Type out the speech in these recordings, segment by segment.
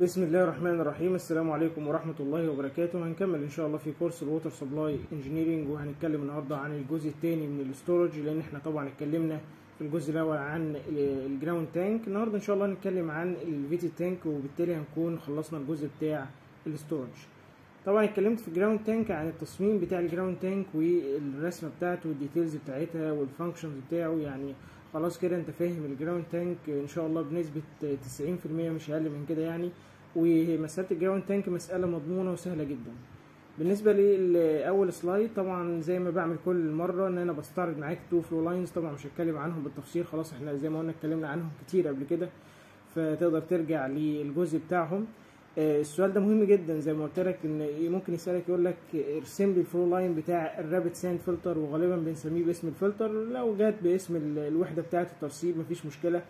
بسم الله الرحمن الرحيم السلام عليكم ورحمة الله وبركاته هنكمل ان شاء الله في كورس الووتر سبلاي انجينيرنج وهنتكلم النهارده عن الجزء الثاني من الاستورج لان احنا طبعا اتكلمنا في الجزء الاول عن الجراوند تانك النهارده ان شاء الله هنتكلم عن الفيتي تانك وبالتالي هنكون خلصنا الجزء بتاع الاستورج طبعا اتكلمت في الجراوند تانك عن التصميم بتاع الجراوند تانك والرسمه بتاعته والديتيلز بتاعتها والفانكشنز بتاعه يعني خلاص كده انت فاهم الجراوند تانك ان شاء الله بنسبه 90% مش اقل من كده يعني ومساله الجراوند تانك مساله مضمونه وسهله جدا بالنسبه لاول سلايد طبعا زي ما بعمل كل مره ان انا بستعرض معاك تو فلو لاينز طبعا مش هتكلم عنهم بالتفصيل خلاص احنا زي ما قلنا اتكلمنا عنهم كتير قبل كده فتقدر ترجع للجزء بتاعهم السؤال ده مهم جدا زي ما قلت لك ان ممكن يسالك يقول لك ارسم لي الفلو لاين بتاع الرابت ساند فلتر وغالبا بنسميه باسم الفلتر لو جات باسم الوحده بتاعه الترسيب مفيش مشكله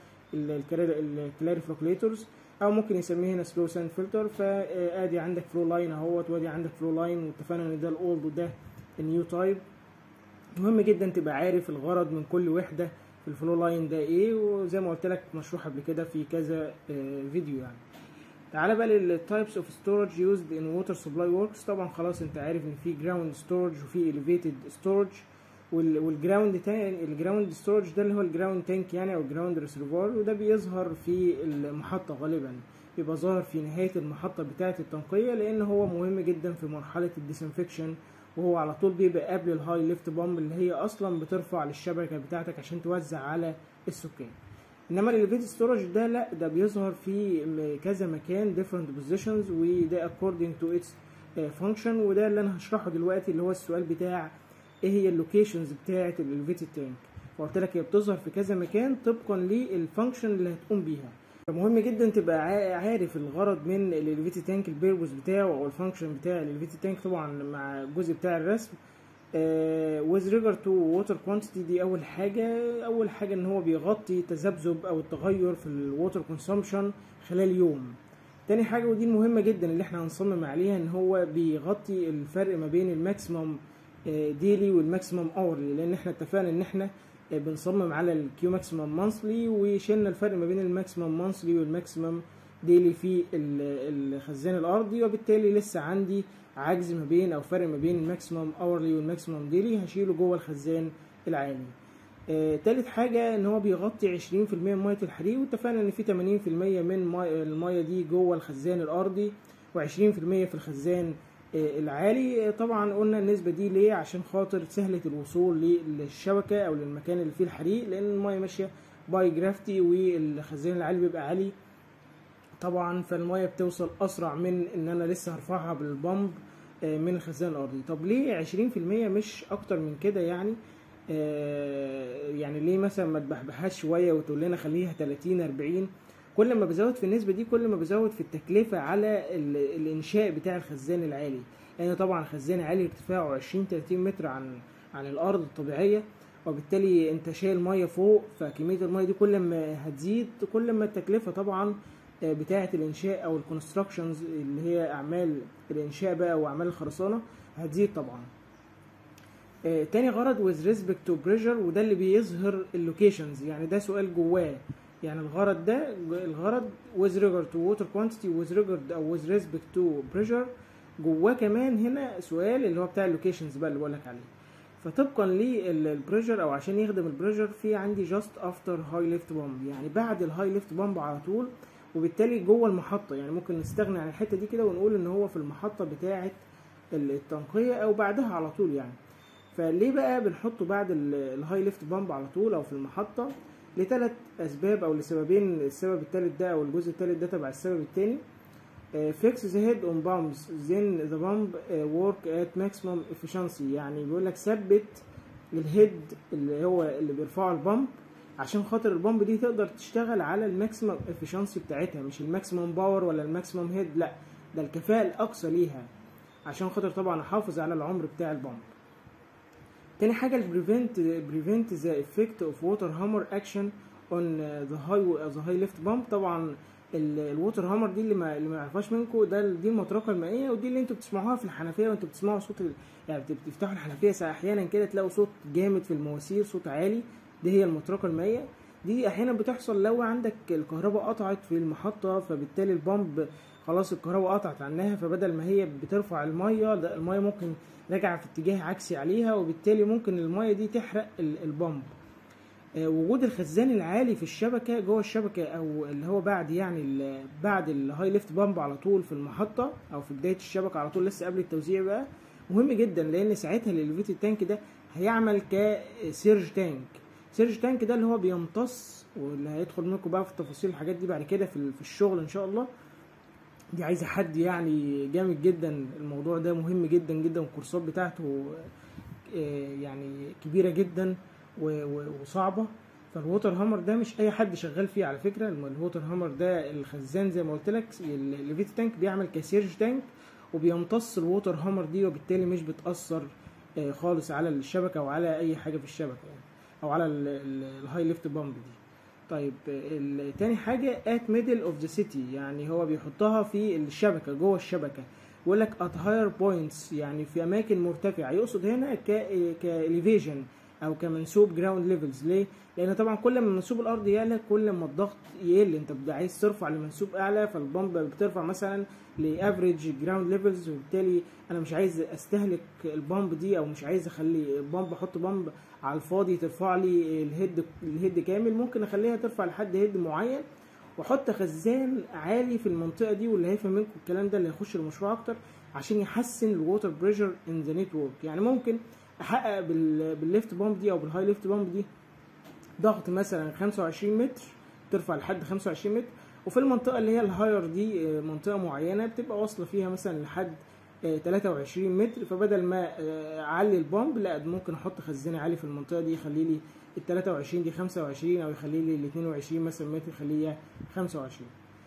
الكلاري فلوكليتورز او ممكن يسميه هنا سلو ساند فلتر فادي عندك فلو لاين اهوت وادي عندك فلو لاين واتفقنا ان ده الاولد وده النيو تايب مهم جدا تبقى عارف الغرض من كل وحده في الفلو لاين ده ايه وزي ما قلت لك مشروح قبل كده في كذا فيديو يعني تعالى بقى للتايبس اوف ستورج يوزد ان ووتر سبلاي وركس طبعا خلاص انت عارف ان في جراوند ستورج وفي اليفيتد ستورج والجراوند تانك الجراوند ستورج ده اللي هو الجراوند تانك يعني او الجراوند ريسيرفوار وده بيظهر في المحطه غالبا بيبقى ظاهر في نهايه المحطه بتاعه التنقيه لان هو مهم جدا في مرحله الديسنفكشن وهو على طول بيبقى قبل الهاي ليفت بامب اللي هي اصلا بترفع للشبكه بتاعتك عشان توزع على السكان انما الاليفيتد ستورج ده لا ده بيظهر في كذا مكان different positions وده according to its function وده اللي انا هشرحه دلوقتي اللي هو السؤال بتاع ايه هي اللوكيشنز بتاعه الاليفيتد تانك فقلت لك هي بتظهر في كذا مكان طبقا للفانكشن اللي هتقوم بيها فمهم جدا تبقى عارف الغرض من الاليفيتد تانك البيربوز بتاعه او الفانكشن بتاع الاليفيتد تانك طبعا مع الجزء بتاع الرسم with regard to water quantity دي اول حاجة اول حاجة ان هو بيغطي تذبذب او التغير في الووتر كونسومشن خلال يوم تاني حاجة ودي المهمة جدا اللي احنا هنصمم عليها ان هو بيغطي الفرق ما بين الماكسيمم ديلي والماكسيمم اورلي لان احنا اتفقنا ان احنا بنصمم على الكيو ماكسيمم مانثلي وشلنا الفرق ما بين الماكسيمم مانثلي والماكسيمم ديلي في الخزان الارضي وبالتالي لسه عندي عجز ما بين او فرق ما بين الماكسيمم اورلي والماكسيمم ديلي هشيله جوه الخزان العالي آه، تالت حاجة ان هو بيغطي 20% من مية الحريق واتفقنا ان في 80% من المية دي جوه الخزان الارضي و20% في الخزان آه العالي آه طبعا قلنا النسبة دي ليه عشان خاطر سهلة الوصول للشبكة او للمكان اللي فيه الحريق لان المية ماشية باي جرافتي والخزان العالي بيبقى عالي طبعا فالميه بتوصل اسرع من ان انا لسه هرفعها بالبامب من الخزان الارضي طب ليه 20% مش اكتر من كده يعني يعني ليه مثلا ما تبحبحهاش شويه وتقول لنا خليها 30 40 كل ما بزود في النسبه دي كل ما بزود في التكلفه على الانشاء بتاع الخزان العالي لان يعني طبعا الخزان العالي ارتفاعه 20 30 متر عن عن الارض الطبيعيه وبالتالي انت شايل ميه فوق فكميه الميه دي كل ما هتزيد كل ما التكلفه طبعا بتاعه الانشاء او الكونستراكشنز اللي هي اعمال الانشاء بقى واعمال الخرسانه هتزيد طبعا آه تاني غرض with respect to pressure وده اللي بيظهر اللوكيشنز يعني ده سؤال جواه يعني الغرض ده الغرض with regard to water quantity with regard او with respect to pressure جواه كمان هنا سؤال اللي هو بتاع اللوكيشنز بقى اللي بقول لك عليه فطبقا للبريشر او عشان يخدم البريشر في عندي جاست افتر هاي ليفت بامب يعني بعد الهاي ليفت بامب على طول وبالتالي جوه المحطة يعني ممكن نستغني عن الحتة دي كده ونقول ان هو في المحطة بتاعة التنقية او بعدها على طول يعني فليه بقى بنحطه بعد الهاي ليفت بامب على طول او في المحطة لثلاث اسباب او لسببين السبب الثالث ده او الجزء الثالث ده تبع السبب الثاني fix the head on pumps then the pump work at maximum efficiency يعني بيقول لك ثبت الهيد اللي هو اللي بيرفعه البامب عشان خاطر البامب دي تقدر تشتغل على الماكسيمم افشنسي بتاعتها مش الماكسيمم باور ولا الماكسيمم هيد لا ده الكفاءة الأقصى ليها عشان خاطر طبعا أحافظ على العمر بتاع البامب تاني حاجة ال prevent prevent the effect of water hammer action on the high the high lift pump طبعا الووتر هامر دي اللي ما اللي ما يعرفهاش منكم ده دي المطرقه المائيه ودي اللي انتوا بتسمعوها في الحنفيه وانتوا بتسمعوا صوت ال... يعني بتفتحوا الحنفيه احيانا كده تلاقوا صوت جامد في المواسير صوت عالي دي هي المطرقه المائيه دي احيانا بتحصل لو عندك الكهرباء قطعت في المحطه فبالتالي البامب خلاص الكهرباء قطعت عنها فبدل ما هي بترفع الميه لا الميه ممكن راجعه في اتجاه عكسي عليها وبالتالي ممكن الميه دي تحرق ال- البامب آه، وجود الخزان العالي في الشبكه جوه الشبكه او اللي هو بعد يعني ال- بعد الهاي ليفت بامب على طول في المحطه او في بدايه الشبكه على طول لسه قبل التوزيع بقى مهم جدا لان ساعتها الاليفيتد تانك ده هيعمل كسيرج تانك سيرج تانك ده اللي هو بيمتص واللي هيدخل منكم بقى في التفاصيل الحاجات دي بعد كده في ال- في الشغل ان شاء الله دي عايزه حد يعني جامد جدا الموضوع ده مهم جدا جدا والكورسات بتاعته آه، يعني كبيره جدا و- و- وصعبه فالووتر هامر ده مش اي حد شغال فيه على فكره الم- الووتر هامر ده الخزان زي ما قلت لك الليفيت تانك بيعمل كسيرج تانك وبيمتص الووتر هامر دي وبالتالي مش بتاثر آه، خالص على الشبكه او على اي حاجه في الشبكه يعني او على الهاي ليفت بامب دي طيب ال- تاني حاجة at middle of the city يعني هو بيحطها في الشبكة جوه الشبكة بيقول لك at higher points يعني في أماكن مرتفعة يقصد هنا ك ك elevation أو كمنسوب ground levels ليه؟ لأن طبعا كل ما منسوب الأرض يعلى كل ما الضغط يقل أنت بتبقى عايز ترفع لمنسوب أعلى فالبمب بترفع مثلا لافريج جراوند ليفلز وبالتالي انا مش عايز استهلك البامب دي او مش عايز اخلي بامب احط بامب على الفاضي ترفع لي الهيد الهيد كامل ممكن اخليها ترفع لحد هيد معين واحط خزان عالي في المنطقه دي واللي هيفهم منكم الكلام ده اللي هيخش المشروع اكتر عشان يحسن الووتر بريشر ان ذا نتورك يعني ممكن احقق بال بالليفت بامب دي او بالهاي ليفت بامب دي ضغط مثلا 25 متر ترفع لحد 25 متر وفي المنطقه اللي هي الهاير دي آه، منطقه معينه بتبقى واصله فيها مثلا لحد آه، 23 متر فبدل ما آه، اعلي البامب لا ده ممكن احط خزان عالي في المنطقه دي يخلي لي ال 23 دي 25 او يخلي لي ال 22 مثلا متر يخليها 25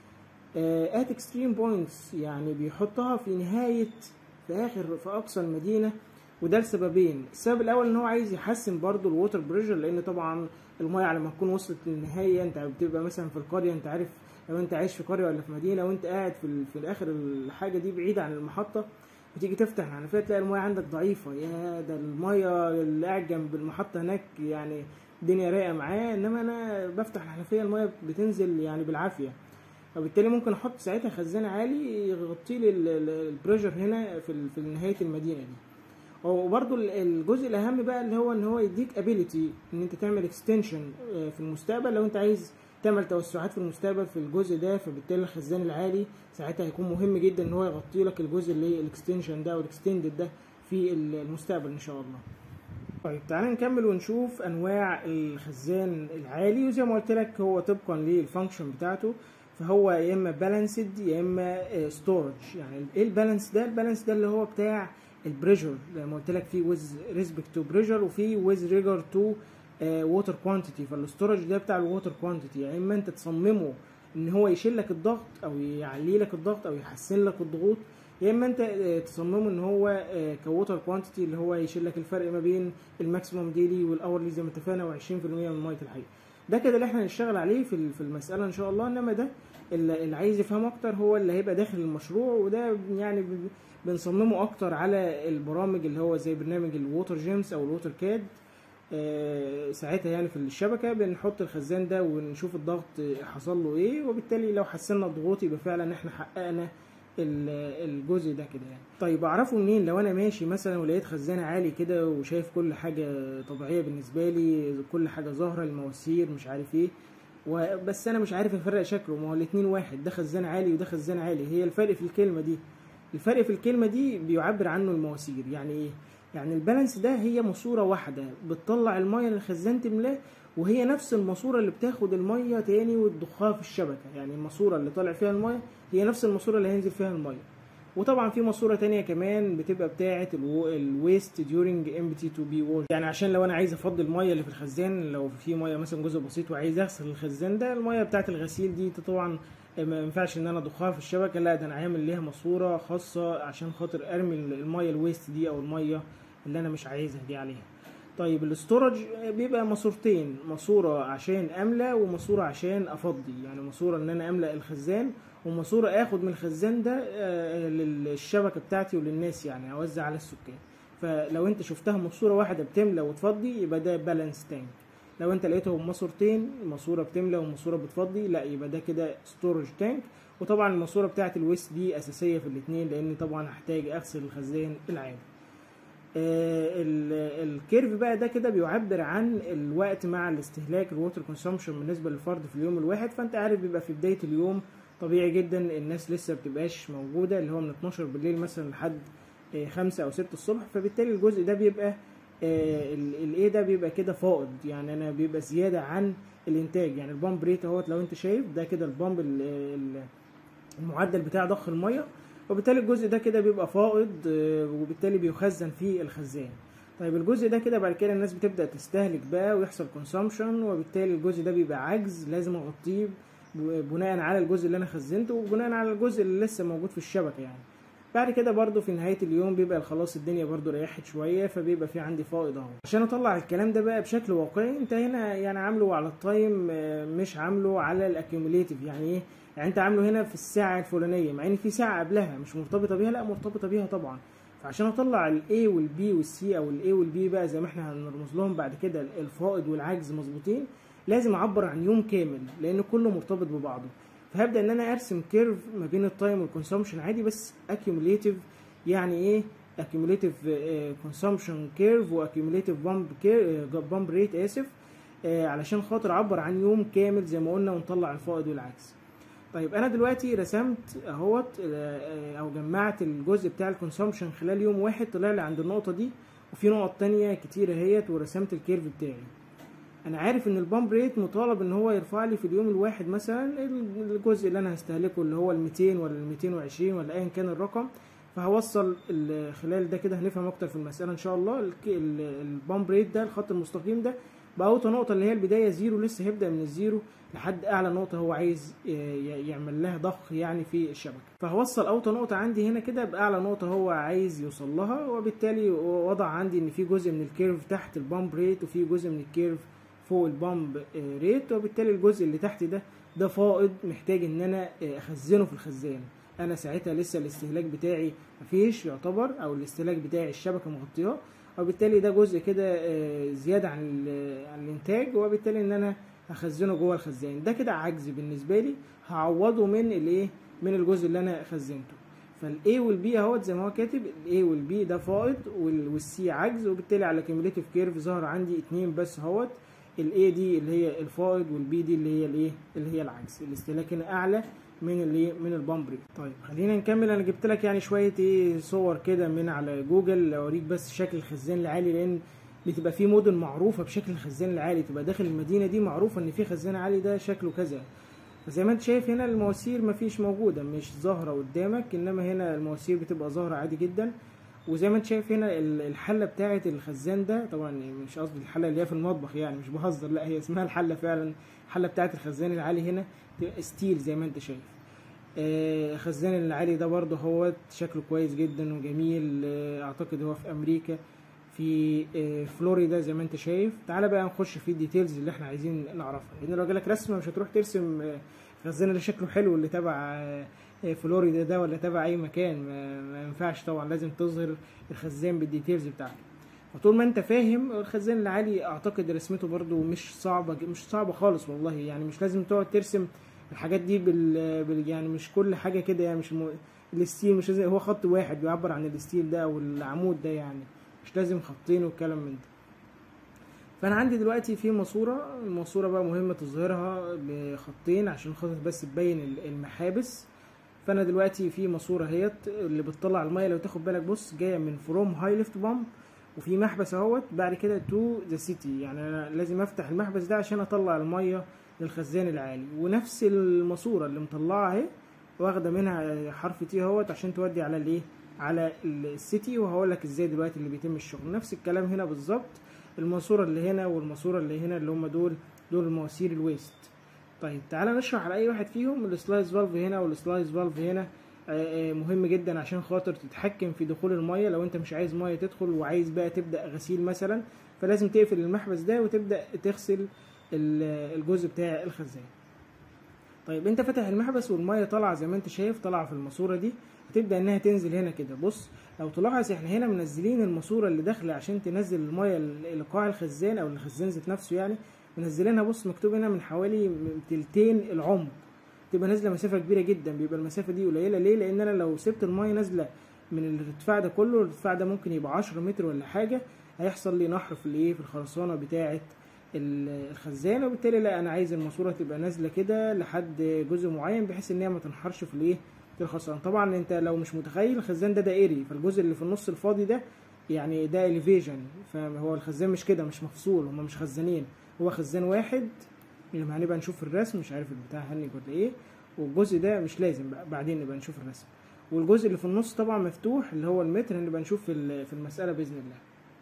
ات اكستريم بوينتس يعني بيحطها في نهايه في اخر في اقصى المدينه وده لسببين السبب الاول ان هو عايز يحسن برضو الووتر بريشر لان طبعا المايه على ما تكون وصلت للنهايه انت بتبقى مثلا في القريه انت عارف لو انت عايش في قريه ولا في مدينه وانت قاعد في ال- في الاخر الحاجه دي بعيده عن المحطه وتيجي تفتح الحنفيه تلاقي المايه عندك ضعيفه يا ده المايه اللي قاعد جنب المحطه هناك يعني الدنيا رايقه معاه انما انا بفتح الحنفيه المايه بتنزل يعني بالعافيه فبالتالي ممكن احط ساعتها خزان عالي يغطي لي ال- ال- البريشر هنا في ال- في نهايه المدينه دي وبرضو ال- الجزء الاهم بقى اللي هو ان هو يديك ابيليتي ان انت تعمل اكستنشن في المستقبل لو انت عايز تعمل توسعات في المستقبل في الجزء ده فبالتالي الخزان العالي ساعتها هيكون مهم جدا ان هو يغطي لك الجزء اللي الاكستنشن ده او الاكستندد ده في المستقبل ان شاء الله طيب تعالى نكمل ونشوف انواع الخزان العالي وزي ما قلت لك هو طبقا للفانكشن بتاعته فهو يا اما بالانسد يا اما ستورج يعني ايه البالانس ده البالانس ده اللي هو بتاع البريشر زي ما قلت لك في ويز ريسبكت تو بريشر وفي ويز ريجر تو ووتر كوانتيتي فالستورج ده بتاع الووتر كوانتيتي يا اما انت تصممه ان هو يشيل لك الضغط او يعلي لك الضغط او يحسن لك الضغوط يا اما انت آه، تصممه ان هو كووتر كوانتيتي اللي هو يشيل لك الفرق ما بين الماكسيموم ديلي والاورلي زي ما اتفقنا و20% من ميه الحي ده كده اللي احنا هنشتغل عليه في ال- في المساله ان شاء الله انما ده اللي اللي عايز يفهم اكتر هو اللي هيبقى داخل المشروع وده يعني ب- بنصممه اكتر على البرامج اللي هو زي برنامج الووتر جيمس او الووتر كاد آه، ساعتها يعني في الشبكه بنحط الخزان ده ونشوف الضغط حصل له ايه وبالتالي لو حسنا الضغوط يبقى فعلا احنا حققنا ال- الجزء ده كده يعني طيب اعرفه منين لو انا ماشي مثلا ولقيت خزان عالي كده وشايف كل حاجه طبيعيه بالنسبه لي كل حاجه ظاهره المواسير مش عارف ايه وبس انا مش عارف افرق شكله ما هو الاتنين واحد ده خزان عالي وده خزان عالي هي الفرق في الكلمه دي الفرق في الكلمه دي بيعبر عنه المواسير يعني ايه يعني البالانس ده هي ماسوره واحده بتطلع الميه للخزان تملاه وهي نفس الماسوره اللي بتاخد الميه تاني وتضخها في الشبكه يعني الماسوره اللي طالع فيها الميه هي نفس الماسوره اللي هينزل فيها الميه وطبعا في ماسوره تانية كمان بتبقى بتاعه الويست ديورنج امبتي تو بي ووش يعني عشان لو انا عايز افضي الميه اللي في الخزان لو في ميه مثلا جزء بسيط وعايز اغسل الخزان ده الميه بتاعه الغسيل دي طبعا ما ينفعش ان انا اضخها في الشبكه لا ده انا عامل ليها ماسوره خاصه عشان خاطر ارمي الميه الويست دي او الميه اللي انا مش عايزها دي عليها طيب الاستورج بيبقى ماسورتين ماسوره عشان املى وماسوره عشان افضي يعني ماسوره ان انا املى الخزان وماسوره اخد من الخزان ده آه، للشبكه بتاعتي وللناس يعني اوزع على السكان فلو انت شفتها ماسوره واحده بتملى وتفضي يبقى ده بالانس تانك لو انت لقيتهم ماسورتين ماسوره بتملى وماسوره بتفضي لا يبقى ده كده ستورج تانك وطبعا الماسوره بتاعه الويست دي اساسيه في الاثنين لان طبعا هحتاج اغسل الخزان العادي آه، ال- الكيرف بقى ده كده بيعبر عن الوقت مع الاستهلاك الووتر كونسومشن بالنسبه للفرد في اليوم الواحد فانت عارف بيبقى في بدايه اليوم طبيعي جدا الناس لسه بتبقاش موجوده اللي هو من 12 بالليل مثلا لحد آه، 5 او 6 الصبح فبالتالي الجزء ده بيبقى الايه ده بيبقى كده فائض يعني انا بيبقى زياده عن الانتاج يعني البامب ريت اهوت لو انت شايف ده كده البامب ال- ال- المعدل بتاع ضخ الميه وبالتالي الجزء ده كده بيبقى فائض آه، وبالتالي بيخزن في الخزان طيب الجزء ده كده بعد كده الناس بتبدا تستهلك بقى ويحصل كونسومشن وبالتالي الجزء ده بيبقى عجز لازم اغطيه ب- بناء على الجزء اللي انا خزنته وبناء على الجزء اللي لسه موجود في الشبكه يعني بعد كده برضو في نهايه اليوم بيبقى خلاص الدنيا برضو ريحت شويه فبيبقى في عندي فائض اهو عشان اطلع الكلام ده بقى بشكل واقعي انت هنا يعني عامله على التايم آه، مش عامله على الاكيوميليتيف يعني ايه يعني انت عامله هنا في الساعه الفلانيه مع ان في ساعه قبلها مش مرتبطه بيها لا مرتبطه بيها طبعا فعشان اطلع الاي والبي والسي او الاي والبي بقى زي ما احنا هنرمز لهم بعد كده الفائض والعجز مظبوطين لازم اعبر عن يوم كامل لان كله مرتبط ببعضه فهبدا ان انا ارسم كيرف ما بين التايم والكونسومشن عادي بس اكيوميليتيف يعني ايه اكيوميليتيف كونسومشن كيرف واكيوميليتيف بامب بامب ريت اسف آه، علشان خاطر اعبر عن يوم كامل زي ما قلنا ونطلع الفائض والعكس طيب انا دلوقتي رسمت اهوت آه، آه، او جمعت الجزء بتاع الكونسومشن خلال يوم واحد طلع لي عند النقطه دي وفي نقط تانية كتيرة اهيت ورسمت الكيرف بتاعي انا عارف ان البامب ريت مطالب ان هو يرفع لي في اليوم الواحد مثلا الجزء اللي انا هستهلكه اللي هو ال 200 ولا ال 220 ولا ايا كان الرقم فهوصل ال- خلال ده كده هنفهم اكتر في المساله ان شاء الله الك- ال- البامب ريت ده الخط المستقيم ده باوطى نقطه اللي هي البدايه زيرو لسه هيبدا من الزيرو لحد اعلى نقطه هو عايز ي- ي- يعمل لها ضخ يعني في الشبكه فهوصل اوطى نقطه عندي هنا كده باعلى نقطه هو عايز يوصل لها وبالتالي وضع عندي ان في جزء من الكيرف تحت البامب ريت وفي جزء من الكيرف فوق البامب آه، ريت وبالتالي الجزء اللي تحت ده ده فائض محتاج ان انا آه، اخزنه في الخزان انا ساعتها لسه الاستهلاك بتاعي مفيش يعتبر او الاستهلاك بتاعي الشبكه مغطياه وبالتالي ده جزء كده آه، زياده عن ال- عن الانتاج وبالتالي ان انا هخزنه جوه الخزان ده كده عجز بالنسبه لي هعوضه من الايه من الجزء اللي انا خزنته فالاي والبي اهوت زي ما هو كاتب الاي والبي ده فائض والسي عجز وبالتالي على كيميليتيف كيرف ظهر عندي اتنين بس اهوت الاي دي اللي هي الفائض والبي دي اللي هي الايه اللي هي العكس الاستهلاك هنا اعلى من الايه من البامب ريت طيب خلينا نكمل انا جبت لك يعني شويه ايه صور كده من على جوجل اوريك بس شكل الخزان العالي لان بتبقى في مدن معروفه بشكل الخزان العالي تبقى داخل المدينه دي معروفه ان في خزان عالي ده شكله كذا زي ما انت شايف هنا المواسير مفيش موجوده مش ظاهره قدامك انما هنا المواسير بتبقى ظاهره عادي جدا وزي ما انت شايف هنا ال- الحله بتاعه الخزان ده طبعا مش قصدي الحله اللي هي في المطبخ يعني مش بهزر لا هي اسمها الحله فعلا الحله بتاعه الخزان العالي هنا تبقى ستيل زي ما انت شايف آه، الخزان العالي ده برضه هو شكله كويس جدا وجميل آه، اعتقد هو في امريكا في آه، فلوريدا زي ما انت شايف تعالى بقى نخش في الديتيلز اللي احنا عايزين نعرفها لان لو جالك رسمه مش هتروح ترسم آه، الخزان اللي شكله حلو اللي تبع آه، آه، فلوريدا ده ولا تبع اي مكان ما, ما ينفعش طبعا لازم تظهر الخزان بالديتيلز بتاعته وطول ما انت فاهم الخزان العالي اعتقد رسمته برضو مش صعبه مش صعبه خالص والله يعني مش لازم تقعد ترسم الحاجات دي بال, بال يعني مش كل حاجه كده يعني مش م... الستيل مش لازم هو خط واحد بيعبر عن الستيل ده او العمود ده يعني مش لازم خطين والكلام من ده فانا عندي دلوقتي في ماسوره الماسوره بقى مهمه تظهرها بخطين عشان خاطر بس تبين ال- المحابس فانا دلوقتي في ماسوره اهيت اللي بتطلع الميه لو تاخد بالك بص جايه من فروم هاي ليفت بامب وفي محبس اهوت بعد كده تو ذا سيتي يعني انا لازم افتح المحبس ده عشان اطلع الميه للخزان العالي ونفس الماسوره اللي مطلعها اهي واخده منها حرف تي اهوت عشان تودي على الايه على السيتي وهقول لك ازاي دلوقتي اللي بيتم الشغل نفس الكلام هنا بالظبط الماسوره اللي هنا والماسوره اللي هنا اللي هم دول دول مواسير الويست طيب تعالى نشرح على اي واحد فيهم السلايز فالف هنا والسلايز فالف هنا آه، آه، مهم جدا عشان خاطر تتحكم في دخول الميه لو انت مش عايز ميه تدخل وعايز بقى تبدا غسيل مثلا فلازم تقفل المحبس ده وتبدا تغسل ال- الجزء بتاع الخزان طيب انت فاتح المحبس والميه طالعه زي ما انت شايف طالعه في الماسوره دي هتبدا انها تنزل هنا كده بص لو تلاحظ احنا هنا منزلين الماسوره اللي داخله عشان تنزل الميه ل- لقاع الخزان او الخزان ذات نفسه يعني منزلينها بص مكتوب هنا من حوالي من تلتين العمق تبقى نازله مسافه كبيره جدا بيبقى المسافه دي قليله ليه لان انا لو سبت المايه نازله من الارتفاع ده كله الارتفاع ده ممكن يبقى 10 متر ولا حاجه هيحصل لي نحر في الايه في الخرسانه بتاعه ال- الخزان وبالتالي لا انا عايز الماسوره تبقى نازله كده لحد جزء معين بحيث ان هي ما تنحرش في الايه في الخرسانه طبعا انت لو مش متخيل الخزان ده دائري فالجزء اللي في النص الفاضي ده يعني ده اليفيجن فهو الخزان مش كده مش مفصول هما مش خزانين هو خزان واحد لما هنبقى نشوف الرسم مش عارف البتاع هنج ولا ايه والجزء ده مش لازم بقى بعدين نبقى نشوف الرسم والجزء اللي في النص طبعا مفتوح اللي هو المتر هنبقى نشوف في ال- في المسألة بإذن الله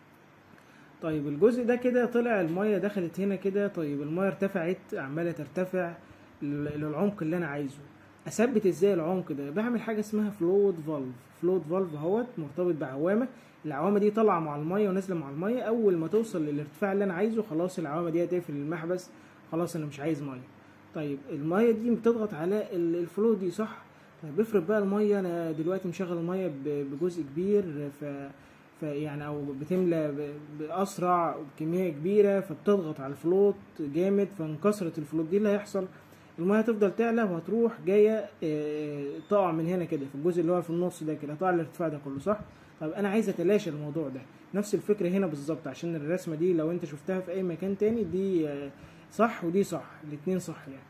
طيب الجزء ده كده طلع المية دخلت هنا كده طيب المية ارتفعت عمالة ترتفع لل- للعمق اللي أنا عايزه أثبت ازاي العمق ده بعمل حاجة اسمها فلوت فالف فلوت فالف اهوت مرتبط بعوامة العوامة دي طالعة مع المية ونازلة مع المية أول ما توصل للارتفاع اللي أنا عايزه خلاص العوامة دي هتقفل المحبس خلاص أنا مش عايز مية طيب المية دي بتضغط على ال- الفلو دي صح طيب افرض بقى المية أنا دلوقتي مشغل المية ب- بجزء كبير ف ف يعني او بتملى ب- باسرع وبكميه كبيره فبتضغط على الفلوت جامد فانكسرت الفلوت دي اللي هيحصل الميه هتفضل تعلى وهتروح جايه آه، تقع من هنا كده في الجزء اللي هو في النص ده كده تقع الارتفاع ده كله صح طب انا عايز اتلاشى الموضوع ده نفس الفكره هنا بالظبط عشان الرسمه دي لو انت شفتها في اي مكان تاني دي آه، صح ودي صح الاتنين صح يعني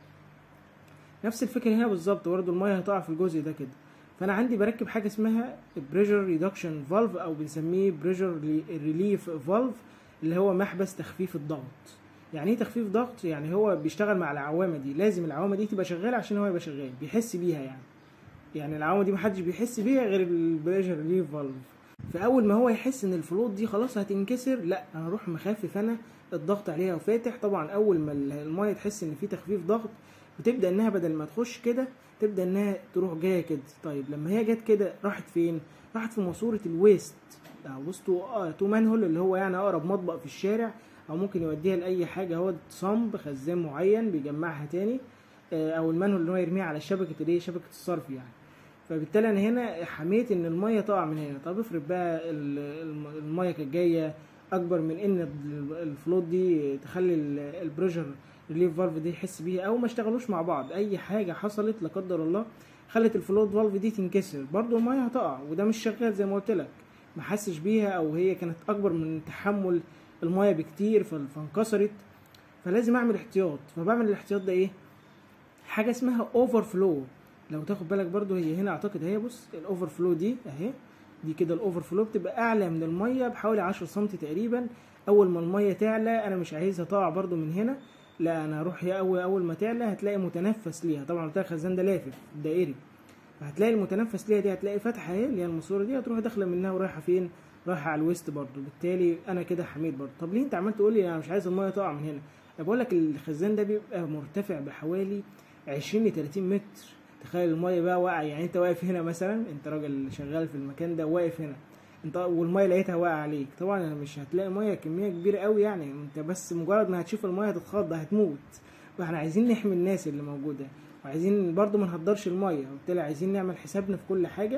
نفس الفكره هنا بالظبط برضه الميه هتقع في الجزء ده كده فانا عندي بركب حاجه اسمها بريشر ريدكشن فالف او بنسميه بريشر ريليف فالف اللي هو محبس تخفيف الضغط يعني ايه تخفيف ضغط يعني هو بيشتغل مع العوامه دي لازم العوامه دي تبقى شغاله عشان هو يبقى شغال بيحس بيها يعني يعني العوامه دي محدش بيحس بيها غير البريشر ريليف فالف فاول ما هو يحس ان الفلوت دي خلاص هتنكسر لا انا اروح مخفف انا الضغط عليها وفاتح طبعا اول ما الميه تحس ان في تخفيف ضغط بتبدا انها بدل ما تخش كده تبدا انها تروح جايه كده طيب لما هي جت كده راحت فين راحت في ماسوره الويست او بصوا اه تو مانهول اللي هو يعني اقرب مطبق في الشارع او ممكن يوديها لاي حاجه هو صمب خزان معين بيجمعها تاني آه، او المانهول اللي هو يرميها على شبكه الايه شبكه الصرف يعني فبالتالي انا هنا حميت ان الميه تقع من هنا طب افرض بقى ال- الم- الميه كانت جايه اكبر من ان ال- الفلوت دي تخلي البريشر ريليف فالف دي يحس بيها او ما اشتغلوش مع بعض اي حاجه حصلت لا قدر الله خلت الفلوت فالف دي تنكسر برضو الميه هتقع وده مش شغال زي ما قلت لك ما حسش بيها او هي كانت اكبر من تحمل الميه بكتير فال- فانكسرت فلازم اعمل احتياط فبعمل الاحتياط ده ايه حاجه اسمها اوفر فلو لو تاخد بالك برضو هي هنا اعتقد هي بص الاوفر فلو دي اهي دي كده الاوفر فلو بتبقى اعلى من الميه بحوالي 10 سم تقريبا اول ما الميه تعلى انا مش عايزها تقع برضو من هنا لا انا اروح هي اول اول ما تعلى هتلاقي متنفس ليها طبعا قلت لك الخزان ده لافف دائري فهتلاقي المتنفس ليها دي هتلاقي فتحه اهي اللي هي الماسوره دي هتروح داخله منها ورايحه فين رايحه على الويست برضو بالتالي انا كده حميت برضو طب ليه انت عمال تقول لي انا مش عايز الميه تقع من هنا انا بقول لك الخزان ده بيبقى مرتفع بحوالي 20 ل 30 متر تخيل الميه بقى واقعه يعني انت واقف هنا مثلا انت راجل شغال في المكان ده واقف هنا انت والميه لقيتها واقعه عليك طبعا انا مش هتلاقي ميه كميه كبيره قوي يعني انت بس مجرد ما هتشوف الميه هتتخض هتموت فاحنا عايزين نحمي الناس اللي موجوده وعايزين برضو ما نهدرش الميه وبالتالي عايزين نعمل حسابنا في كل حاجه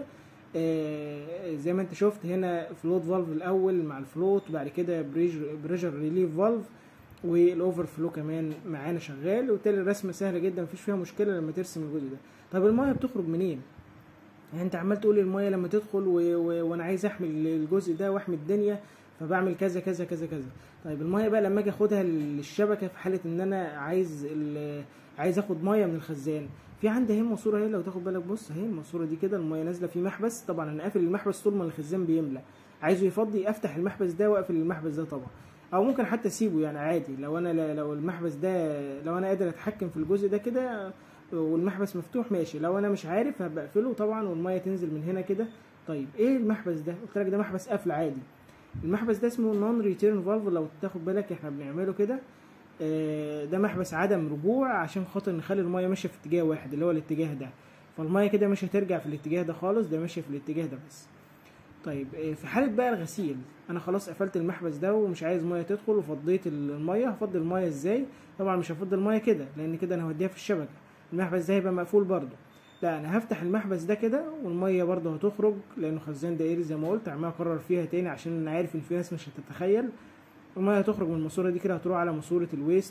آه زي ما انت شفت هنا فلوت فالف الاول مع الفلوت بعد كده بريشر ريليف فالف والاوفر فلو كمان معانا شغال وبالتالي الرسمه سهله جدا مفيش فيها مشكله لما ترسم الجزء ده طب الميه بتخرج منين يعني انت عمال تقول الميه لما تدخل و... و... وانا عايز احمي الجزء ده واحمي الدنيا فبعمل كذا كذا كذا كذا طيب الميه بقى لما اجي اخدها للشبكه في حاله ان انا عايز ال... عايز اخد ميه من الخزان في عندي اهي ماسوره اهي لو تاخد بالك بص اهي الماسوره دي كده الميه نازله في محبس طبعا انا قافل المحبس طول ما الخزان بيملى عايزه يفضي افتح المحبس ده واقفل المحبس ده طبعا او ممكن حتى اسيبه يعني عادي لو انا لو المحبس ده لو انا قادر اتحكم في الجزء ده كده والمحبس مفتوح ماشي لو انا مش عارف هبقى اقفله طبعا والميه تنزل من هنا كده طيب ايه المحبس ده قلت لك ده محبس قفل عادي المحبس ده اسمه نون ريتيرن فالف لو تاخد بالك احنا بنعمله كده آه، ده محبس عدم رجوع عشان خاطر نخلي الميه ماشيه في اتجاه واحد اللي هو الاتجاه ده فالميه كده مش هترجع في الاتجاه ده خالص ده ماشيه في الاتجاه ده بس طيب آه، في حاله بقى الغسيل انا خلاص قفلت المحبس ده ومش عايز ميه تدخل وفضيت الميه هفضي الميه ازاي طبعا مش هفضي الميه كده لان كده انا هوديها في الشبكه المحبس ده هيبقى مقفول برضه لا انا هفتح المحبس ده كده والميه برضه هتخرج لانه خزان دائري زي ما قلت عمال اكرر فيها تاني عشان انا عارف ان في ناس مش هتتخيل الميه هتخرج من الماسوره دي كده هتروح على ماسوره الويست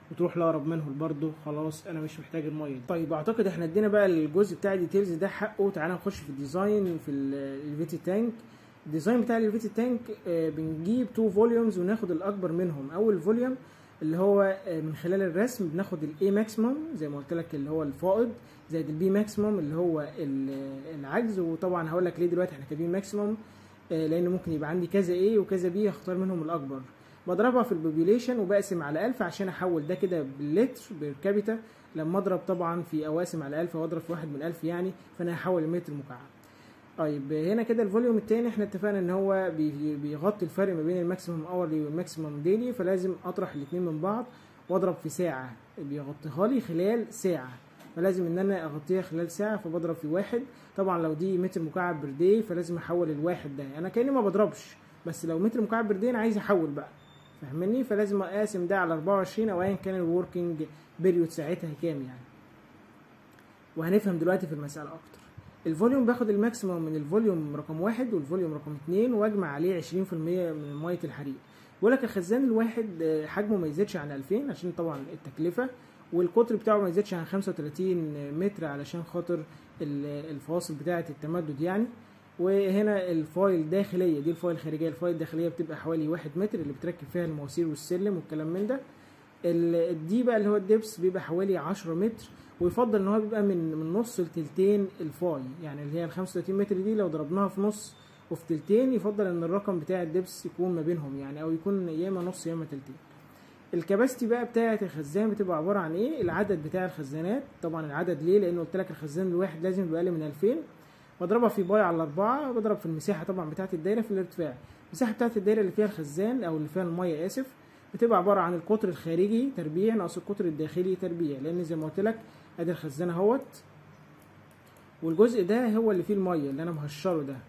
وتروح لاقرب منه برضه خلاص انا مش محتاج الميه دي. طيب اعتقد احنا ادينا بقى الجزء بتاع الديتيلز ده حقه تعالى نخش في الديزاين في الفيتي تانك الديزاين بتاع الفيتي تانك آه، بنجيب تو فوليومز وناخد الاكبر منهم اول فوليوم اللي هو آه، من خلال الرسم بناخد الاي ماكسيمم زي ما قلت لك اللي هو الفائض زائد البي ماكسيمم اللي هو ال- العجز وطبعا هقول لك ليه دلوقتي احنا كاتبين ماكسيمم آه، لان ممكن يبقى عندي كذا ايه وكذا بي اختار منهم الاكبر بضربها في البوبيوليشن وبقسم على 1000 عشان احول ده كده باللتر بالكابيتا لما اضرب طبعا في اواسم على 1000 واضرب في واحد من 1000 يعني فانا هحول المتر مكعب طيب هنا كده الفوليوم التاني احنا اتفقنا ان هو بي- بيغطي الفرق ما بين الماكسيمم اورلي والماكسيمم ديلي فلازم اطرح الاتنين من بعض واضرب في ساعة بيغطيها لي خلال ساعة فلازم ان انا اغطيها خلال ساعة فبضرب في واحد طبعا لو دي متر مكعب بر داي فلازم احول الواحد ده انا كاني ما بضربش بس لو متر مكعب بر داي انا عايز احول بقى فاهمني فلازم اقاسم ده على 24 او ايا كان الوركينج بيريود ساعتها كام يعني وهنفهم دلوقتي في المسألة أكتر الفوليوم باخد الماكسيموم من الفوليوم رقم واحد والفوليوم رقم اتنين واجمع عليه عشرين في المية من مية الحريق بيقول لك الخزان الواحد آه، حجمه ما يزيدش عن 2000 عشان طبعا التكلفة والقطر بتاعه ما يزيدش عن 35 متر علشان خاطر ال- الفواصل بتاعة التمدد يعني وهنا الفايل داخلية دي الفايل الخارجية الفايل الداخلية بتبقى حوالي واحد متر اللي بتركب فيها المواسير والسلم والكلام من ده ال- دي بقى اللي هو الدبس بيبقى حوالي 10 متر ويفضل ان هو بيبقى من من نص لتلتين الفاي يعني اللي هي ال 35 متر دي لو ضربناها في نص وفي تلتين يفضل ان الرقم بتاع الدبس يكون ما بينهم يعني او يكون يا اما نص يا اما تلتين الكباستي بقى بتاعه الخزان بتبقى عباره عن ايه العدد بتاع الخزانات طبعا العدد ليه لانه قلت لك الخزان الواحد لازم يبقى اقل من 2000 بضربها في باي على أربعة بضرب في المساحة طبعا بتاعة الدايرة في الارتفاع المساحة بتاعة الدايرة اللي فيها الخزان أو اللي فيها المية آسف بتبقى عبارة عن القطر الخارجي تربيع ناقص القطر الداخلي تربيع لأن زي ما قلت لك أدي الخزان أهوت والجزء ده هو اللي فيه المية اللي أنا مهشره ده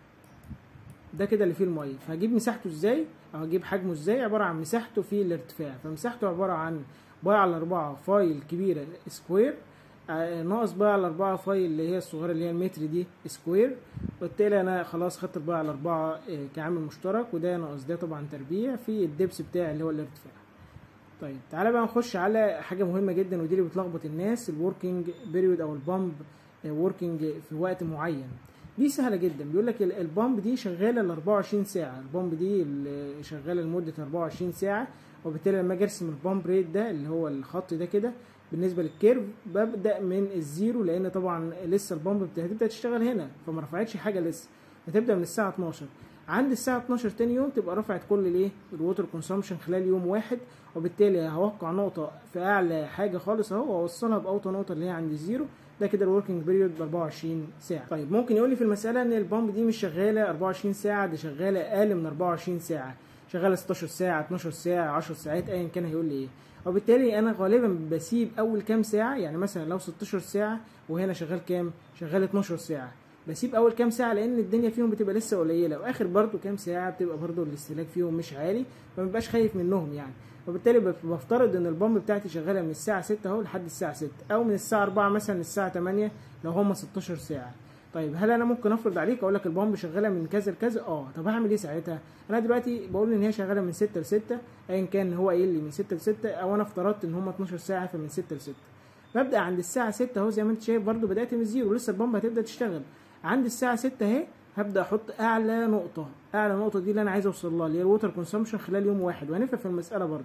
ده كده اللي فيه المية فهجيب مساحته ازاي أو هجيب حجمه ازاي عبارة عن مساحته في الارتفاع فمساحته عبارة عن باي على أربعة فايل كبيرة سكوير آه، ناقص باي على أربعة فايل اللي هي الصغيرة اللي هي المتر دي سكوير وبالتالي أنا خلاص خدت الباي على أربعة آه، كعامل مشترك وده ناقص ده طبعا تربيع في الدبس بتاعي اللي هو الارتفاع طيب تعالى بقى نخش على حاجة مهمة جدا ودي اللي بتلخبط الناس الوركينج بيريود أو البامب وركينج في وقت معين دي سهلة جدا بيقول لك ال- البامب دي شغالة ل 24 ساعة البامب دي ال- شغالة لمدة 24 ساعة وبالتالي لما اجي ارسم البامب ريت ده اللي هو الخط ده كده بالنسبة للكيرف ببدأ من الزيرو لأن طبعا لسه البامب بت- هتبدأ تشتغل هنا فما رفعتش حاجة لسه هتبدأ من الساعة 12 عند الساعة 12 تاني يوم تبقى رفعت كل الايه الووتر كونسومشن خلال يوم واحد وبالتالي هوقع نقطة في أعلى حاجة خالص أهو وأوصلها بأوطى نقطة اللي هي عند الزيرو ده كده الوركينج بيريود ب 24 ساعة طيب ممكن يقول لي في المسألة إن البامب دي مش شغالة 24 ساعة دي شغالة أقل من 24 ساعة شغالة 16 ساعة 12 ساعة 10 ساعات أيا كان هيقول لي إيه وبالتالي أنا غالبا بسيب أول كام ساعة يعني مثلا لو 16 ساعة وهنا شغال كام شغال 12 ساعة بسيب اول كام ساعه لان الدنيا فيهم بتبقى لسه قليله واخر برضو كام ساعه بتبقى برضو الاستهلاك فيهم مش عالي فما ببقاش خايف منهم يعني وبالتالي بف- بفترض ان البامب بتاعتي شغاله من الساعه 6 اهو لحد الساعه 6 او من الساعه 4 مثلا للساعه 8 لو هم 16 ساعه طيب هل انا ممكن افرض عليك اقول لك البامب شغاله من كذا لكذا اه طب هعمل ايه ساعتها انا دلوقتي بقول ان هي شغاله من 6 ل 6 ايا كان هو قايل لي من 6 ل 6 او انا افترضت ان هم 12 ساعه فمن 6 ل 6 ببدا عند الساعه 6 اهو زي ما انت شايف برضو بدات من الزيرو لسه البامب هتبدا تشتغل عند الساعه 6 اهي هبدا احط اعلى نقطه اعلى نقطه دي اللي انا عايز اوصل لها اللي هي الووتر كونسومشن خلال يوم واحد وهنفهم في المساله برضو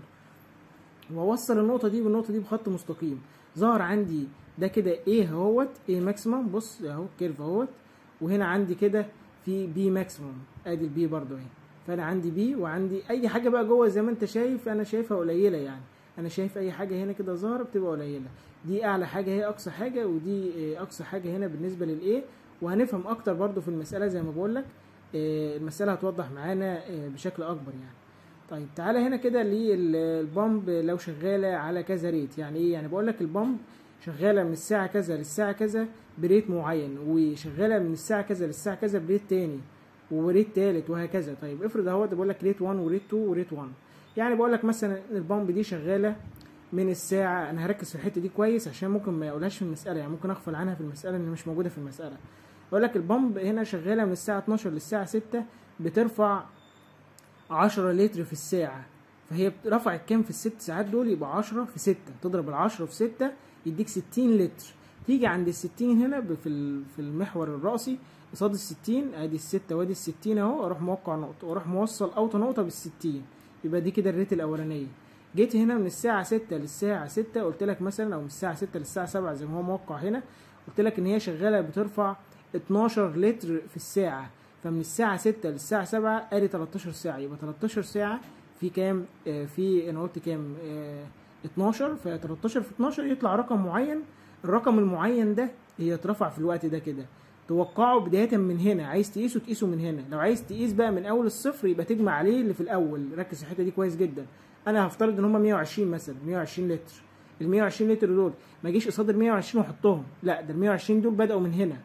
واوصل النقطه دي بالنقطه دي بخط مستقيم ظهر عندي ده كده ايه اهوت ايه ماكسيمم بص اهو كيرف اهوت وهنا عندي كده في بي ماكسيمم ادي البي برضو اهي فانا عندي بي وعندي اي حاجه بقى جوه زي ما انت شايف انا شايفها قليله يعني انا شايف اي حاجه هنا كده ظاهره بتبقى قليله دي اعلى حاجه هي اقصى حاجه ودي آه، اقصى حاجه هنا بالنسبه للايه وهنفهم اكتر برضو في المساله زي ما بقول لك المساله هتوضح معانا آه، بشكل اكبر يعني طيب تعالى هنا كده للبامب لو شغاله على كذا ريت يعني ايه يعني بقول لك البامب شغاله من الساعه كذا للساعه كذا بريت معين وشغاله من الساعه كذا للساعه كذا بريت تاني وريت تالت وهكذا طيب افرض اهوت بقول لك ريت 1 وريت 2 وريت 1 يعني بقول لك مثلا إن البامب دي شغاله من الساعه انا هركز في الحته دي كويس عشان ممكن ما يقولهاش في المساله يعني ممكن اغفل عنها في المساله ان مش موجوده في المساله بقول لك البامب هنا شغاله من الساعه 12 للساعه 6 بترفع 10 لتر في الساعه فهي رفعت كام في الست ساعات دول يبقى 10 في 6 تضرب ال 10 في 6 يديك 60 لتر تيجي عند ال 60 هنا ب- في ال- في المحور الرأسي قصاد ال 60 ادي الستة وادي ال 60 اهو اروح موقع نقطة واروح موصل اوطى نقطة بال 60 يبقى دي كده الريت الاولانية جيت هنا من الساعة 6 للساعة 6 قلت لك مثلا او من الساعة 6 للساعة 7 زي ما هو موقع هنا قلت لك ان هي شغالة بترفع 12 لتر في الساعة فمن الساعة 6 للساعة 7 ادي 13 ساعة يبقى 13 ساعة في كام آه في انا قلت كام آه 12 ف 13 في 12 يطلع رقم معين الرقم المعين ده هي اترفع في الوقت ده كده توقعه بداية من هنا عايز تقيسه تقيسه من هنا لو عايز تقيس بقى من اول الصفر يبقى تجمع عليه اللي في الاول ركز في الحتة دي كويس جدا انا هفترض ان هم 120 مثلا 120 لتر ال 120 لتر دول ما اجيش قصاد ال 120 واحطهم لا ده ال 120 دول بدأوا من هنا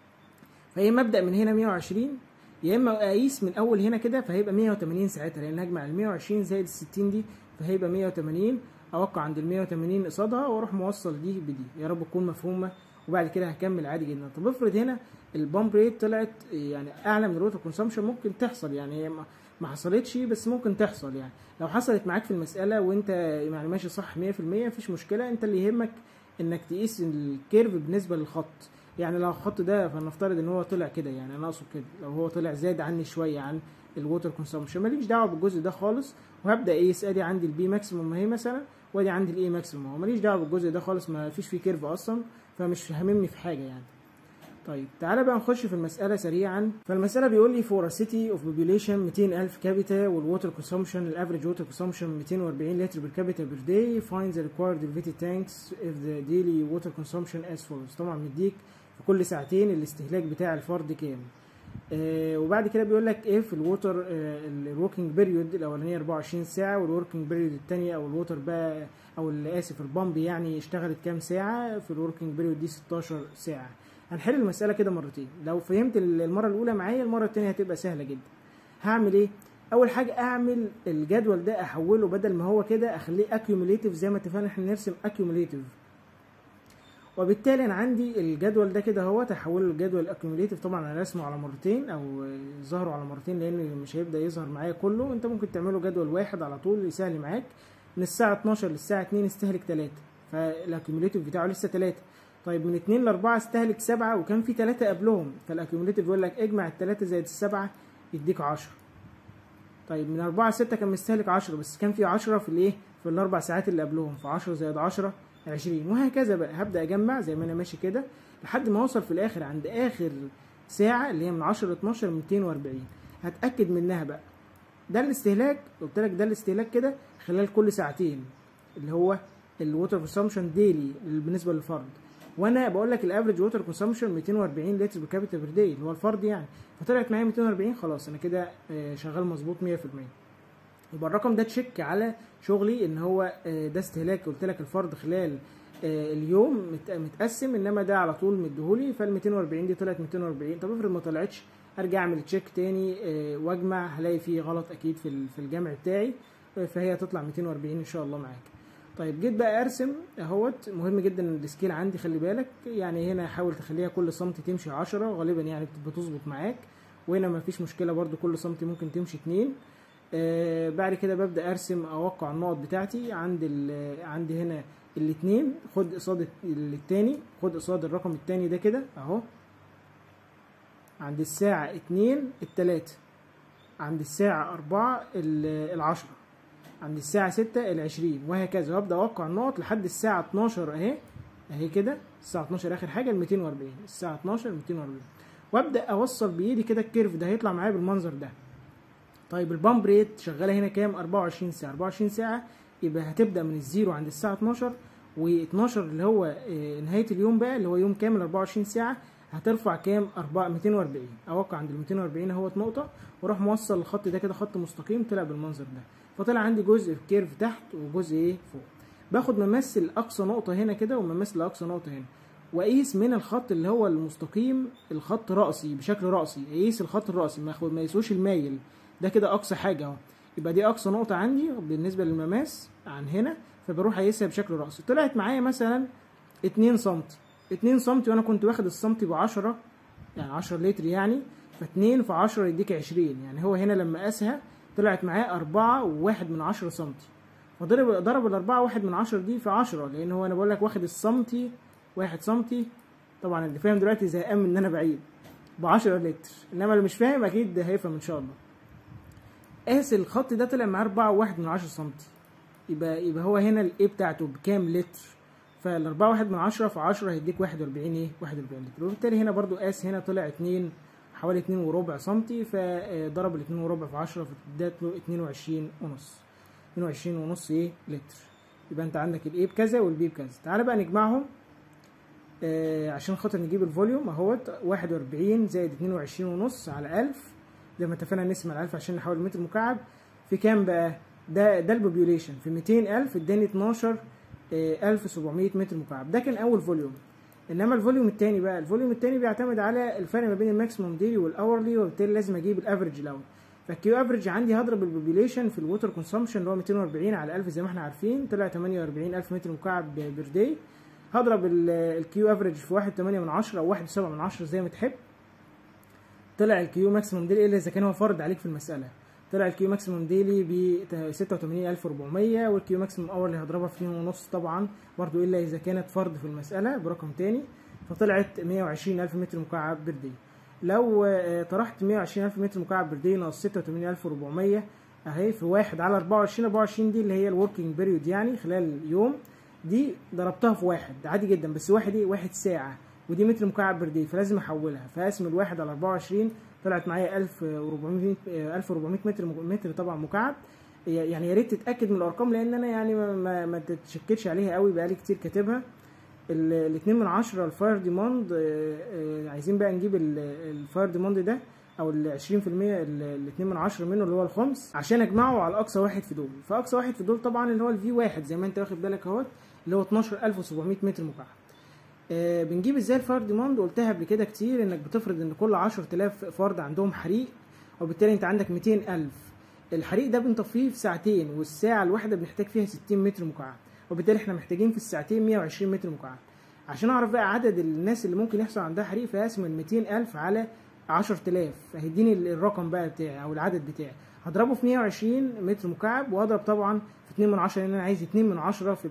فيا اما ابدا من هنا 120 يا اما اقيس من اول هنا كده فهيبقى 180 ساعتها لان هجمع ال 120 زائد ال 60 دي فهيبقى 180 اوقع عند ال 180 قصادها واروح موصل دي بدي يا رب تكون مفهومه وبعد كده هكمل عادي جدا طب افرض هنا البامب ريت طلعت يعني اعلى من الووتر كونسامشن ممكن تحصل يعني هي ما- ما حصلتش بس ممكن تحصل يعني لو حصلت معاك في المساله وانت يعني ماشي صح 100% مفيش مشكله انت اللي يهمك انك تقيس الكيرف بالنسبه للخط يعني لو الخط ده فلنفترض ان هو طلع كده يعني انا اقصد كده لو هو طلع زاد عني شويه عن الووتر كونسامشن ماليش دعوه بالجزء ده خالص وهبدا اقيس ادي عندي البي ماكسيموم اهي مثلا وادي عندي الاي ماكسيموم اهو ماليش دعوه بالجزء ده خالص ما فيش فيه كيرف اصلا فمش هاممني في حاجه يعني طيب تعالى بقى نخش في المسألة سريعا فالمسألة بيقول لي for a city of population 200,000 كابيتا والwater consumption الافريج water consumption 240 لتر per capita per day find the required VT tanks if the daily water consumption as follows طبعا مديك في كل ساعتين الاستهلاك بتاع الفرد كام آه وبعد كده بيقول لك ايه في الووتر الوركينج بيريود الاولانيه 24 ساعه والوركينج بيريود الثانيه او الووتر بقى او اللي اسف البامب يعني اشتغلت كام ساعه في الوركينج بيريود دي 16 ساعه هنحل المسألة كده مرتين لو فهمت المرة الأولى معايا المرة التانية هتبقى سهلة جدا هعمل إيه؟ أول حاجة أعمل الجدول ده أحوله بدل ما هو كده أخليه accumulative زي ما اتفقنا إحنا نرسم accumulative وبالتالي أنا عندي الجدول ده كده اهوت هحوله لجدول accumulative طبعا أنا رسمه على مرتين أو ظهره على مرتين لأن مش هيبدأ يظهر معايا كله أنت ممكن تعمله جدول واحد على طول يسهل معاك من الساعة 12 للساعة 2 استهلك 3 فالاكيوميليتيف بتاعه لسه 3 طيب من 2 ل 4 استهلك 7 وكان في 3 قبلهم فالاكيوميليتيف بيقول لك اجمع الثلاثه زائد السبعه يديك 10 طيب من 4 ل 6 كان مستهلك 10 بس كان في 10 في الايه في الاربع ساعات اللي قبلهم ف 10 زائد 10 20 وهكذا بقى هبدا اجمع زي ما انا ماشي كده لحد ما اوصل في الاخر عند اخر ساعه اللي هي من 10 ل 12 240 هتاكد منها بقى ده الاستهلاك قلت لك ده الاستهلاك كده خلال كل ساعتين اللي هو الووتر كونسامشن ديلي بالنسبه للفرد وانا بقول لك الافريج ووتر كونسامشن 240 لتر بالكابيتا بير داي اللي هو الفرد يعني فطلعت معايا 240 خلاص انا كده آه، شغال مظبوط 100% يبقى الرقم ده تشيك على شغلي ان هو آه، ده استهلاك قلت لك الفرد خلال آه، اليوم مت- متقسم انما ده على طول مديهولي فال 240 دي طلعت 240 طب افرض ما طلعتش ارجع اعمل تشيك تاني آه، واجمع هلاقي فيه غلط اكيد في ال- في الجمع بتاعي آه، فهي هتطلع 240 ان شاء الله معاك طيب جيت بقى ارسم اهوت مهم جدا السكيل عندي خلي بالك يعني هنا حاول تخليها كل سنتي تمشي 10 غالبا يعني بت- بتظبط معاك وهنا مفيش مشكله برضو كل سنتي ممكن تمشي 2 آه بعد كده ببدا ارسم اوقع النقط بتاعتي عند ال- عندي هنا الاثنين خد قصاد الت- التاني خد قصاد الرقم التاني ده كده اهو عند الساعة اتنين التلاتة عند الساعة أربعة ال- العشرة عند الساعة ستة العشرين وهكذا وابدأ أوقع النقط لحد الساعة 12 أهي أهي كده الساعة 12 آخر حاجة ال 240 الساعة 12 240 وابدأ أوصل بإيدي كده الكيرف ده هيطلع معايا بالمنظر ده طيب البامب ريت شغالة هنا كام 24 ساعة 24 ساعة يبقى هتبدأ من الزيرو عند الساعة 12 و12 اللي هو آه، نهاية اليوم بقى اللي هو يوم كامل 24 ساعة هترفع كام 4 240 اوقع عند ال 240 اهوت نقطة واروح موصل الخط ده كده خط مستقيم طلع بالمنظر ده فطلع عندي جزء في كيرف تحت وجزء ايه فوق باخد ممثل اقصى نقطة هنا كده وممثل اقصى نقطة هنا واقيس من الخط اللي هو المستقيم الخط رأسي بشكل رأسي اقيس الخط الرأسي ما اخد ما يقيسوش المايل ده كده اقصى حاجة اهو يبقى دي اقصى نقطة عندي بالنسبة للمماس عن هنا فبروح اقيسها بشكل رأسي طلعت معايا مثلا 2 سم 2 سم وانا كنت واخد السنتي ب 10 يعني 10 لتر يعني ف2 في 10 يديك 20 يعني هو هنا لما قاسها طلعت معاه أربعة وواحد من عشرة سنتي فضرب ضرب الأربعة واحد من عشرة دي في عشرة لأن هو أنا بقول لك واخد السنتي واحد سنتي طبعا اللي فاهم دلوقتي زهقان من إن أنا بعيد بعشرة لتر إنما اللي مش فاهم أكيد هيفهم إن شاء الله قاس الخط ده طلع معاه أربعة وواحد من عشرة سنتي يبقى يبقى هو هنا الإيه بتاعته بكام لتر فالأربعة واحد من عشرة في عشرة هيديك واحد وأربعين إيه واحد وأربعين لتر وبالتالي هنا برضو قاس هنا طلع اتنين حوالي اتنين وربع سنتي فضرب الاتنين وربع في عشرة فادت له اتنين وعشرين ونص اتنين وعشرين ونص ايه لتر يبقى انت عندك الايه بكذا والبي بكذا تعالى بقى نجمعهم آه عشان خاطر نجيب الفوليوم اهوت واحد وأربعين زائد اتنين وعشرين ونص على ألف زي ما اتفقنا نقسم على ألف عشان نحول المتر مكعب في كام بقى ده ده البوبيوليشن في ميتين ألف اداني اتناشر ألف سبعمية متر مكعب ده كان أول فوليوم انما الفوليوم التاني بقى الفوليوم التاني بيعتمد على الفرق ما بين الماكسيموم ديلي والاورلي وبالتالي لازم اجيب الافرج الاول فالكيو افرج عندي هضرب البوبيليشن في الووتر كونسومشن اللي هو 240 على 1000 زي ما احنا عارفين طلع 48000 متر مكعب بير داي هضرب الكيو افرج في 1.8 من 10 او 1.7 من 10 زي ما تحب طلع الكيو ماكسيموم ديلي الا اذا كان هو فرض عليك في المساله طلع الكيو ماكسيموم ديلي ب 86400 والكيو ماكسيموم اورلي هضربها في 2.5 طبعا برضو الا اذا كانت فرض في المساله برقم تاني فطلعت 120000 متر مكعب بير داي لو طرحت 120000 متر مكعب بير داي ناقص 86400 اهي في واحد على 24 24 دي اللي هي الوركينج بيريود يعني خلال اليوم دي ضربتها في واحد عادي جدا بس واحد ايه واحد ساعة ودي متر مكعب بير داي فلازم احولها فاقسم الواحد على 24 طلعت معايا 1400 1400 متر متر طبعا مكعب يعني يا ريت تتاكد من الارقام لان انا يعني ما, ما, ما تتشككش عليها قوي بقالي كتير كاتبها الاتنين من عشرة الفاير ديماند عايزين بقى نجيب الفاير ديماند ده او ال 20% الاتنين من عشرة منه اللي هو الخمس عشان اجمعه على اقصى واحد في دول فاقصى واحد في دول طبعا اللي هو الفي واحد زي ما انت واخد بالك اهوت اللي هو 12700 متر مكعب آه بنجيب ازاي الفاير ديماند قلتها قبل كده كتير انك بتفرض ان كل 10000 فرد عندهم حريق وبالتالي انت عندك 200000 الحريق ده بنطفيه في ساعتين والساعه الواحده بنحتاج فيها 60 متر مكعب وبالتالي احنا محتاجين في الساعتين 120 متر مكعب عشان اعرف بقى عدد الناس اللي ممكن يحصل عندها حريق فاقسم ال 200000 على 10000 فهيديني الرقم بقى بتاعي او العدد بتاعي هضربه في 120 متر مكعب واضرب طبعا في 2 من 10 لان انا عايز 2 من 10 في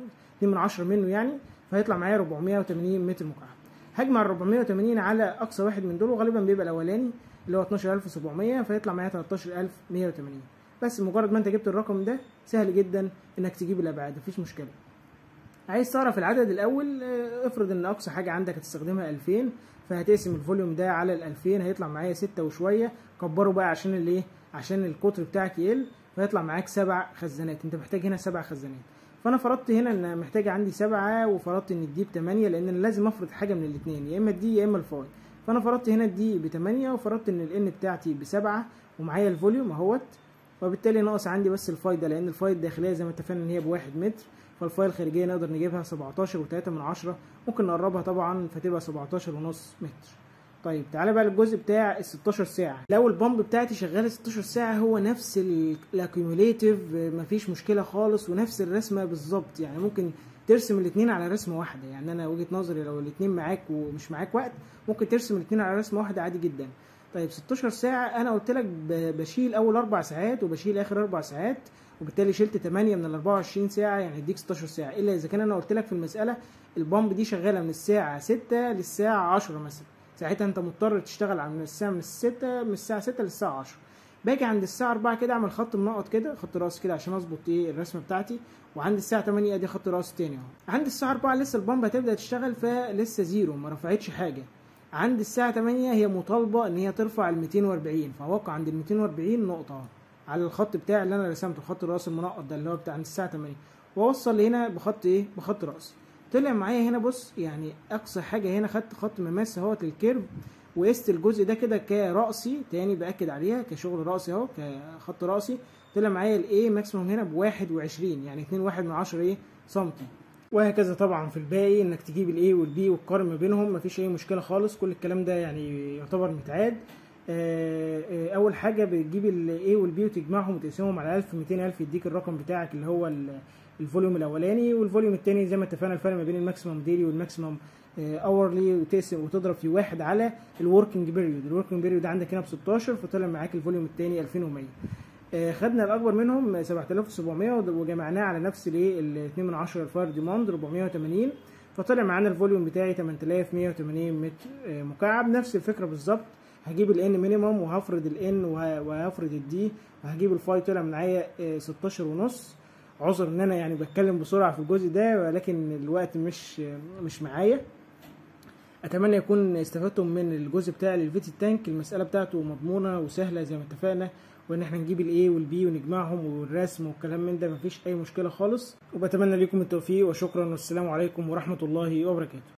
2 من 10 منه يعني فهيطلع معايا 480 متر مكعب هجمع ال 480 على اقصى واحد من دول وغالبا بيبقى الاولاني اللي هو 12700 فيطلع معايا 13180 بس مجرد ما انت جبت الرقم ده سهل جدا انك تجيب الابعاد مفيش مشكله عايز تعرف العدد الاول افرض ان اقصى حاجه عندك هتستخدمها 2000 فهتقسم الفوليوم ده على ال 2000 هيطلع معايا 6 وشويه كبره بقى عشان الايه عشان القطر بتاعك يقل فيطلع معاك سبع خزانات انت محتاج هنا سبع خزانات فانا فرضت هنا ان محتاج عندي سبعة وفرضت ان الدي بتمانية لان انا لازم افرض حاجه من الاثنين يا اما الدي يا اما الفاي فانا فرضت هنا الدي بتمانية وفرضت ان الان بتاعتي بسبعة ومعايا الفوليوم اهوت وبالتالي ناقص عندي بس الفاي ده لان الفاي الداخليه زي ما اتفقنا ان هي بواحد متر فالفاي الخارجيه نقدر نجيبها 17 و3 من عشرة ممكن نقربها طبعا فتبقى 17 ونص متر طيب تعالى بقى للجزء بتاع ال 16 ساعه لو البامب بتاعتي شغاله 16 ساعه هو نفس الاكيوميليتيف مفيش مشكله خالص ونفس الرسمه بالظبط يعني ممكن ترسم الاثنين على رسمه واحده يعني انا وجهه نظري لو الاثنين معاك ومش معاك وقت ممكن ترسم الاثنين على رسمه واحده عادي جدا طيب 16 ساعه انا قلت لك بشيل اول اربع ساعات وبشيل اخر اربع ساعات وبالتالي شلت 8 من ال 24 ساعه يعني هيديك 16 ساعه الا اذا كان انا قلت لك في المساله البامب دي شغاله من الساعه 6 للساعه 10 مثلا ساعتها انت مضطر تشتغل من الساعه من 6 من الساعه 6 للساعه 10 باجي عند الساعه 4 كده اعمل خط منقط كده خط راس كده عشان اظبط ايه الرسمه بتاعتي وعند الساعه 8 ادي خط راس تاني اهو عند الساعه 4 لسه البامب هتبدا تشتغل فلسه زيرو ما رفعتش حاجه عند الساعه 8 هي مطالبه ان هي ترفع ال 240 فوقع عند ال 240 نقطه اهو على الخط بتاعي اللي انا رسمته خط الراس المنقط ده اللي هو بتاع عند الساعه 8 واوصل هنا بخط ايه بخط راسي طلع معايا هنا بص يعني اقصى حاجه هنا خدت خط مماس اهوت للكيرف وقست الجزء ده كده كرأسي تاني باكد عليها كشغل رأسي اهو كخط رأسي طلع معايا الايه ماكسيموم هنا ب 21 يعني 2 واحد من 10 ايه سنتي وهكذا طبعا في الباقي انك تجيب الاي والبي والقارن ما بينهم مفيش اي مشكله خالص كل الكلام ده يعني يعتبر متعاد اول حاجه بتجيب الاي والبي وتجمعهم وتقسمهم على 1000 200000 يديك الرقم بتاعك اللي هو الفوليوم الاولاني والفوليوم الثاني زي ما اتفقنا الفرق ما بين الماكسيمم ديلي والماكسيمم اورلي وتقسم وتضرب في واحد على الوركينج بيريود الوركينج بيريود عندك هنا ب 16 فطلع معاك الفوليوم الثاني 2100 آه، خدنا الاكبر منهم 7700 وجمعناه على نفس الايه ال 2 من 10 الفاير ديماند 480 فطلع معانا الفوليوم بتاعي 8180 متر آه، مكعب نفس الفكره بالظبط هجيب الان مينيمم وهفرض الان وهفرض الدي وهجيب الفاي طلع معايا آه، 16 ونص عذر ان انا يعني بتكلم بسرعه في الجزء ده ولكن الوقت مش آه، مش معايا اتمنى يكون استفدتم من الجزء بتاع الفيتي تانك المساله بتاعته مضمونه وسهله زي ما اتفقنا وان احنا نجيب الاي والبي ونجمعهم والرسم والكلام من ده مفيش اي مشكله خالص وبتمنى لكم التوفيق وشكرا والسلام عليكم ورحمه الله وبركاته